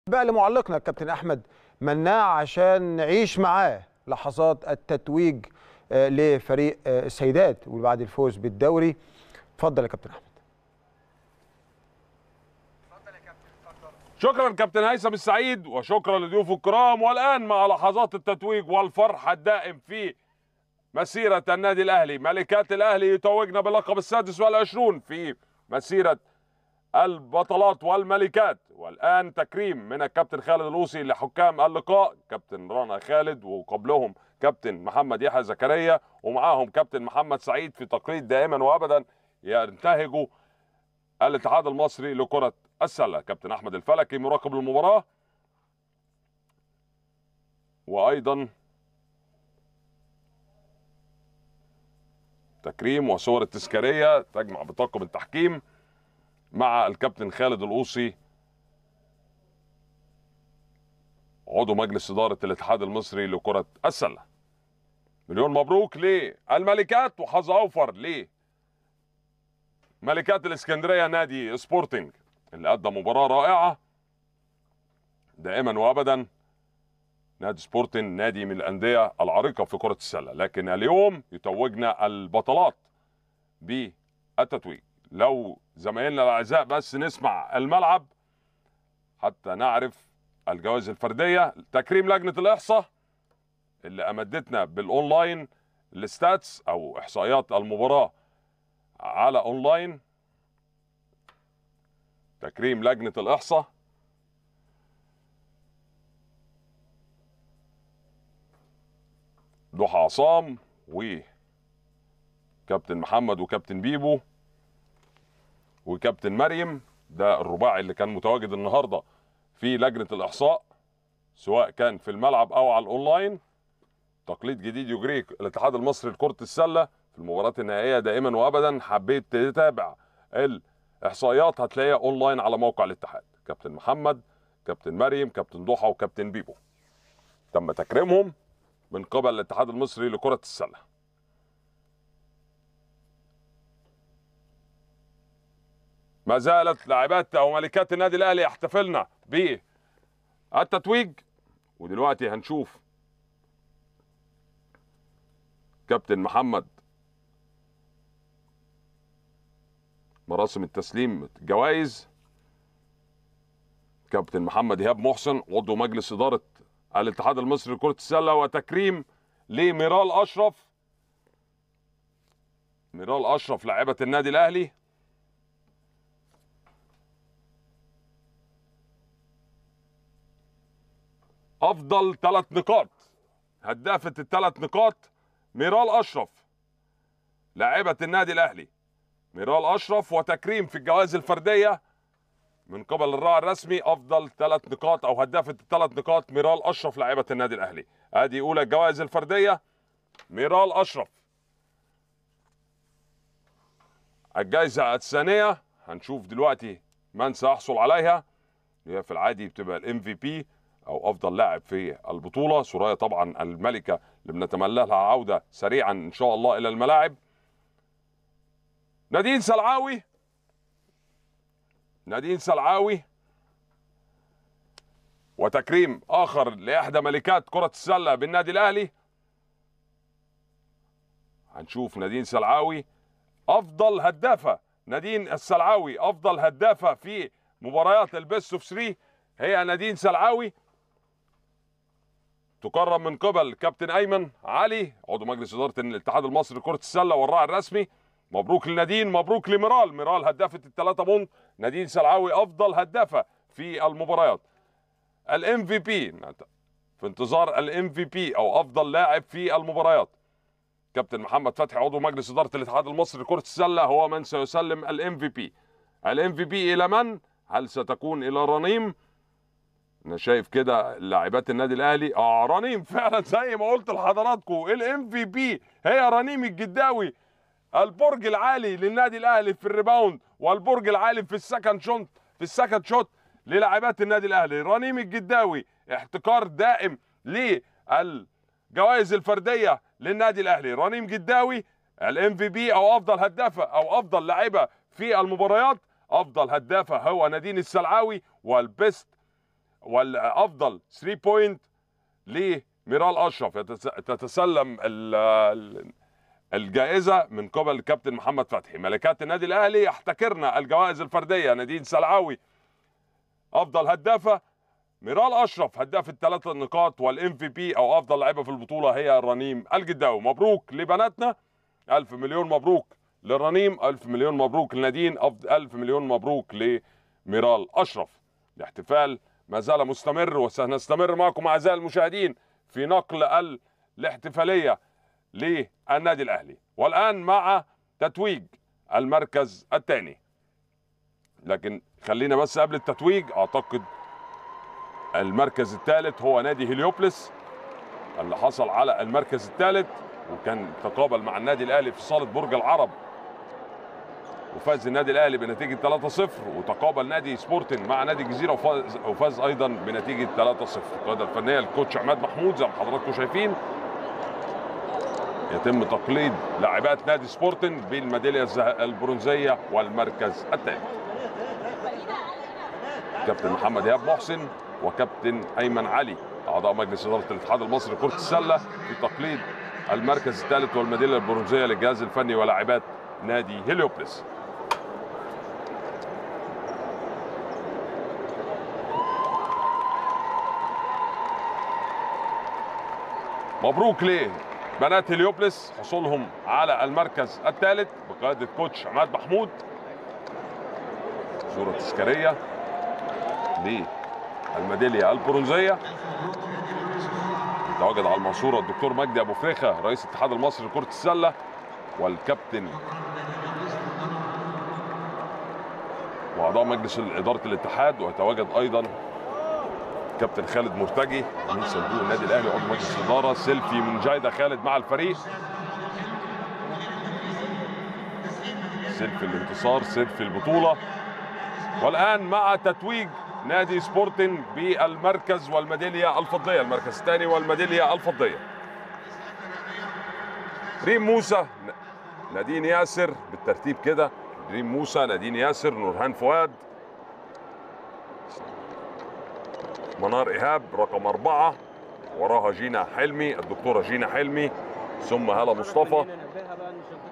بقى لمعلقنا الكابتن احمد مناع عشان نعيش معاه لحظات التتويج آه، لفريق آه، السيدات وبعد الفوز بالدوري اتفضل يا كابتن احمد شكرا كابتن هيثم السعيد وشكرا لضيوف الكرام والان مع لحظات التتويج والفرح الدائم في مسيرة النادي الأهلي ملكات الأهلي يتوجنا باللقب السادس والعشرون في مسيرة البطلات والملكات والآن تكريم من الكابتن خالد الأوسي لحكام اللقاء كابتن رنا خالد وقبلهم كابتن محمد يحيى زكريا ومعاهم كابتن محمد سعيد في تقليد دائما وأبدا ينتهجوا الاتحاد المصري لكرة السلة كابتن أحمد الفلكي مراقب المباراة وأيضا تكريم وصور التذكارية تجمع بطاقم التحكيم مع الكابتن خالد الأوصي عضو مجلس إدارة الاتحاد المصري لكرة السلة مليون مبروك للملكات وحظ أوفر ليه ملكات الاسكندريه نادي سبورتنج اللي ادى مباراه رائعه دائما وابدا نادي سبورتنج نادي من الانديه العريقه في كره السله لكن اليوم يتوجنا البطلات بالتتويج لو زمايلنا الاعزاء بس نسمع الملعب حتى نعرف الجوائز الفرديه تكريم لجنه الاحصاء اللي امدتنا بالاونلاين الستاتس او احصائيات المباراه على اونلاين تكريم لجنه الاحصاء ضحى عصام وكابتن محمد وكابتن بيبو وكابتن مريم ده الرباعي اللي كان متواجد النهارده في لجنه الاحصاء سواء كان في الملعب او على الاونلاين تقليد جديد يجريه الاتحاد المصري لكره السله في المباريات النهائيه دائما وابدا حبيت تتابع الاحصائيات هتلاقيها اونلاين على موقع الاتحاد كابتن محمد كابتن مريم كابتن ضحى وكابتن بيبو تم تكريمهم من قبل الاتحاد المصري لكره السله ما زالت لاعبات او ملكات النادي الاهلي يحتفلن بالتتويج ودلوقتي هنشوف كابتن محمد مراسم التسليم الجوائز كابتن محمد ايهاب محسن عضو مجلس اداره الاتحاد المصري لكره السله وتكريم لميرال اشرف ميرال اشرف لاعبه النادي الاهلي افضل ثلاث نقاط هدافه الثلاث نقاط ميرال اشرف لاعبه النادي الاهلي ميرال اشرف وتكريم في الجوائز الفرديه من قبل الراعي الرسمي افضل ثلاث نقاط او هدافه الثلاث نقاط ميرال اشرف لاعبه النادي الاهلي ادي اولى الجوائز الفرديه ميرال اشرف الجائزه الثانيه هنشوف دلوقتي من سيحصل عليها هي في العادي بتبقى الام في بي او افضل لاعب في البطوله سوريا طبعا الملكه اللي بنتمنى لها عوده سريعا ان شاء الله الى الملاعب نادين سلعاوي نادين سلعاوي وتكريم اخر لاحدى ملكات كره السله بالنادي الاهلي هنشوف نادين سلعاوي افضل هدافه نادين السلعاوي افضل هدافه في مباريات البيست اوف 3 هي نادين سلعاوي تكرم من قبل كابتن ايمن علي عضو مجلس اداره الاتحاد المصري لكره السله والراعي الرسمي مبروك لنادين مبروك لميرال ميرال هدافه الثلاثه بونت نادين سلعاوي افضل هدافه في المباريات الام في بي في انتظار الام في بي او افضل لاعب في المباريات كابتن محمد فتحي عضو مجلس اداره الاتحاد المصري لكره السله هو من سيسلم الام في بي الام في بي الى من هل ستكون الى رنيم انا شايف كده لاعبات النادي الاهلي اه رنيم فعلا زي ما قلت لحضراتكم الام في بي هي رنيم الجداوي البرج العالي للنادي الاهلي في الريباوند والبرج العالي في السكند شوت في السكند شوت للاعبات النادي الاهلي رنيم الجداوي احتكار دائم للجوائز الفرديه للنادي الاهلي رنيم جداوي الام في بي او افضل هدافه او افضل لاعبه في المباريات افضل هدافه هو نادين السلعاوي والبيست والافضل 3 بوينت لميرال اشرف يتس- تتسلم ال- ال- الجائزه من قبل الكابتن محمد فتحي ملكات النادي الاهلي يحتكرنا الجوائز الفرديه نادين سلعاوي افضل هدافه ميرال اشرف هداف الثلاث نقاط والام في بي او افضل لاعبه في البطوله هي الرنيم الجداوي مبروك لبناتنا الف مليون مبروك للرنيم الف مليون مبروك لنادين أف- الف مليون مبروك لميرال اشرف الاحتفال ما زال مستمر وسنستمر معكم اعزائي المشاهدين في نقل ال- الاحتفاليه للنادي الاهلي والان مع تتويج المركز الثاني لكن خلينا بس قبل التتويج اعتقد المركز الثالث هو نادي هليوبلس اللي حصل على المركز الثالث وكان تقابل مع النادي الاهلي في صاله برج العرب وفاز النادي الاهلي بنتيجه 3-0 وتقابل نادي سبورتنج مع نادي الجزيره وفاز, وفاز ايضا بنتيجه 3-0 القياده الفنيه الكوتش عماد محمود زي ما حضراتكم شايفين يتم تقليد لاعبات نادي سبورتنج بالميداليه الزه- البرونزيه والمركز الثالث كابتن محمد ايهاب محسن وكابتن ايمن علي اعضاء مجلس اداره الاتحاد المصري لكره السله في تقليد المركز الثالث والميداليه البرونزيه للجهاز الفني ولاعبات نادي هيليوبلس مبروك ليه بنات هليوبلس حصولهم على المركز الثالث بقياده كوتش عماد محمود صوره تذكاريه للميداليه البرونزيه يتواجد على المنصوره الدكتور مجدي ابو فريخه رئيس الاتحاد المصري لكره السله والكابتن واعضاء مجلس اداره الاتحاد ويتواجد ايضا كابتن خالد مرتجي من صندوق النادي الاهلي عضو مجلس الاداره سيلفي من جايده خالد مع الفريق سيلفي الانتصار سيلفي البطوله والان مع تتويج نادي سبورتنج بالمركز والميداليه الفضيه المركز الثاني والميداليه الفضيه ريم موسى نادين ياسر بالترتيب كده ريم موسى نادين ياسر نورهان فؤاد منار ايهاب رقم اربعه وراها جينا حلمي الدكتوره جينا حلمي ثم هلا مصطفى ننبهها بقى ان شنطتها